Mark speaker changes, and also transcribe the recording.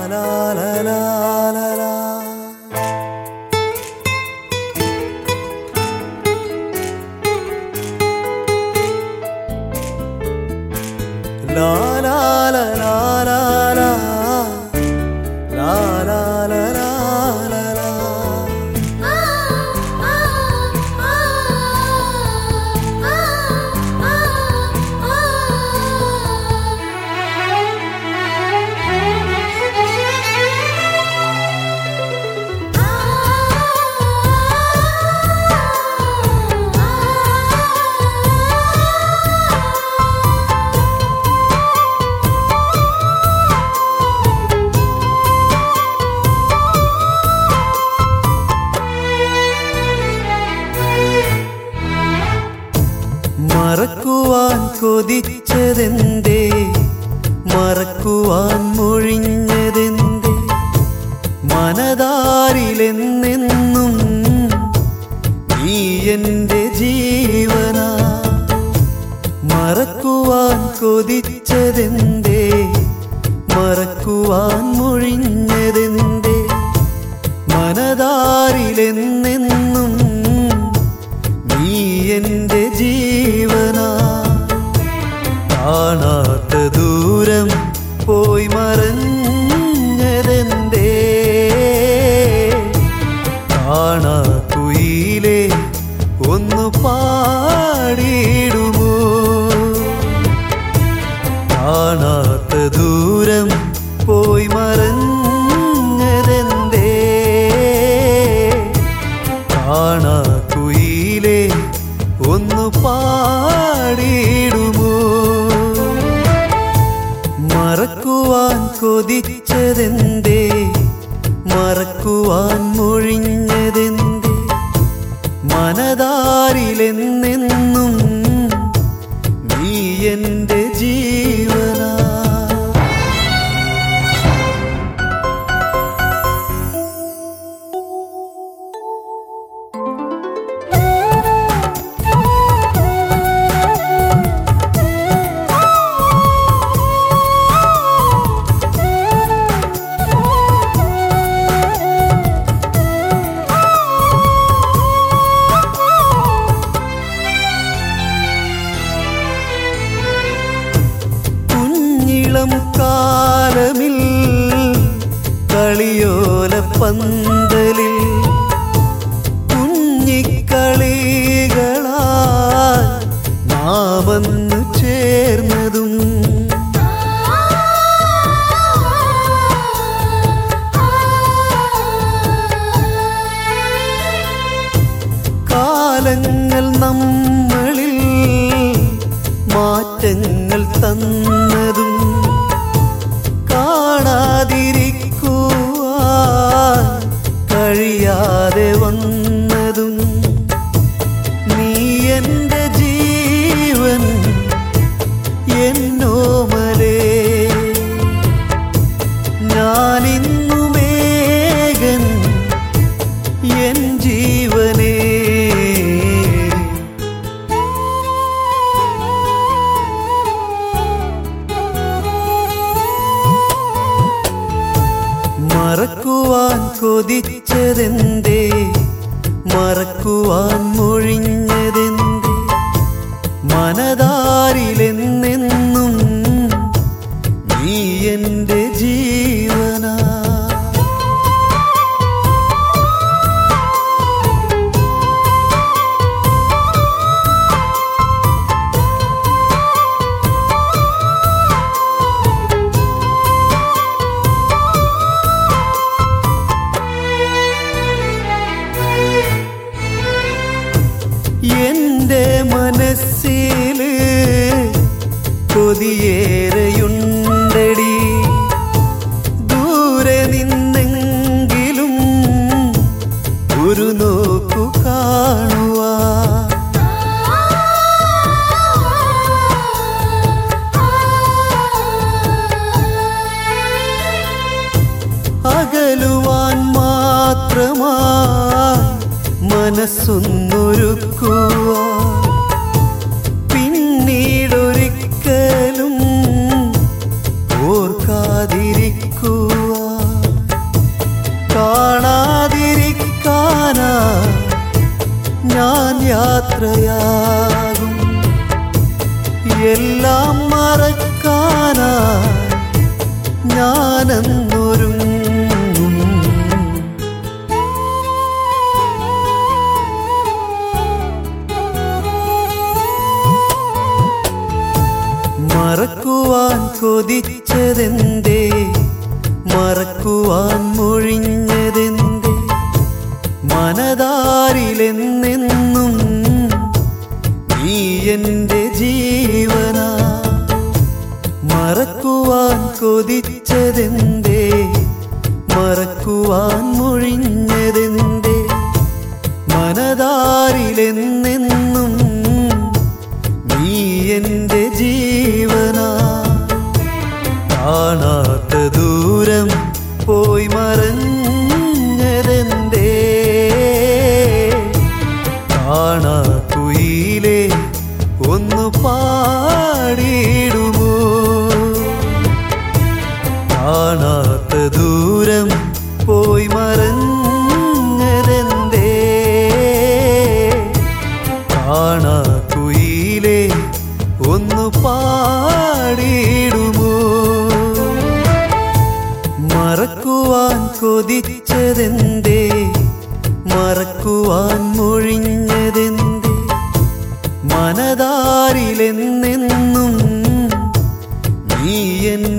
Speaker 1: ലാ ലാ ലാ ലാ ലാ. ലാ ലാ ലാ ലാ ലാ ലാ. ലാ ലാ ലാ ലാ ലാ ലാ. മറക്കുവാൻ കൊതിച്ചതെന്തേ മറക്കുവാൻ മൊഴിഞ്ഞതെന്തേ മനതാരിലെന്നെന്നും നീ എന്റെ ജീവന മറക്കുവാൻ കൊതിച്ചതെന്തേ മറക്കുവാൻ മൊഴിഞ്ഞതെന്തേ മനതാരിലെന്നെന്നും നീ എന്റെ ജീവന കാണാത്ത ദൂരം പോയി മറഞ്ഞതെന്തേ കാണാക്കുയിലേ ഒന്ന് പാടിയിടുമോ കാണാത്ത ദൂരം പോയി മറഞ്ഞതെന്തേ കാണാക്കുയിലേ ഒന്ന് പാടിയിടുമോ മറക്കുവാൻ കൊതിച്ചതെന്തേ മറക്കുവാൻ മൊഴിഞ്ഞതെന്തേ മനതാരിലെന്നെന്നും നീ എന്റെ ജീവനാ കുഞ്ഞിളം കാലമിൽ കളിയോല പന്തലിൽ കുഞ്ഞിക്കളികളാ നാമന്നു ചേർന്നതും കാലങ്ങൾ നമ്മളിൽ മാറ്റങ്ങൾ തന്നതും കാണാതിരിക്കുവാൻ കഴിയാതെ വന്നതും നീ എന്റെ ജീവൻ എന്നോമലേ ഞാനിന്നുമേകൻ എൻ ജീവനേ മറക്കുവാൻ കൊതിച്ചതെന്തേ മറക്കുവാൻ മൊഴിഞ്ഞതെന്തേ മനതാരിലെന്നെന്നും നീ എന്റെ ജീവനാ എന്റെ മനസ്സില് കൊതിയേറെയുണ്ടടി ദൂരെ നിന്നെങ്കിലും ഒരു നോക്കു കാണുവാ അകലുവാൻ മാത്രമായി മനസ്സൊന്നൊരുക്കുവാ പിന്നീടൊരിക്കലും ഓർക്കാതിരിക്കുവാ യാത്രയാകും എല്ലാം മറക്കാനാ ഞാനെന്നൊരുങ്ങും മറക്കുവാൻ കൊതിച്ചതെന്തേ മറക്കുവാൻ മൊഴിഞ്ഞതെന്തേ മനതാരിലെന്നെന്നും നീ എന്റെ ജീവനാ മറക്കുവാൻ കൊതിച്ചതെന്തേ മറക്കുവാൻ മൊഴിഞ്ഞതെന്തേ മനതാരിലെന്നെന്നും നീ എന്റെ ജീവനാ കാണാത്ത ദൂരം പോയി മറഞ്ഞതെന്തേ കാണാക്കുയിലേ ഒന്ന് പാടിയിടുമോ കാണാത്ത ദൂരം പോയി മറഞ്ഞതെന്തേ കാണാക്കുയിലേ ഒന്ന് പാടിയിടുമോ മറക്കുവാൻ കൊതിച്ചതെന്തേ മറക്കുവാൻ മൊഴിഞ്ഞതെന്തേ മനതാരിലെന്നെന്നും നീ എൻ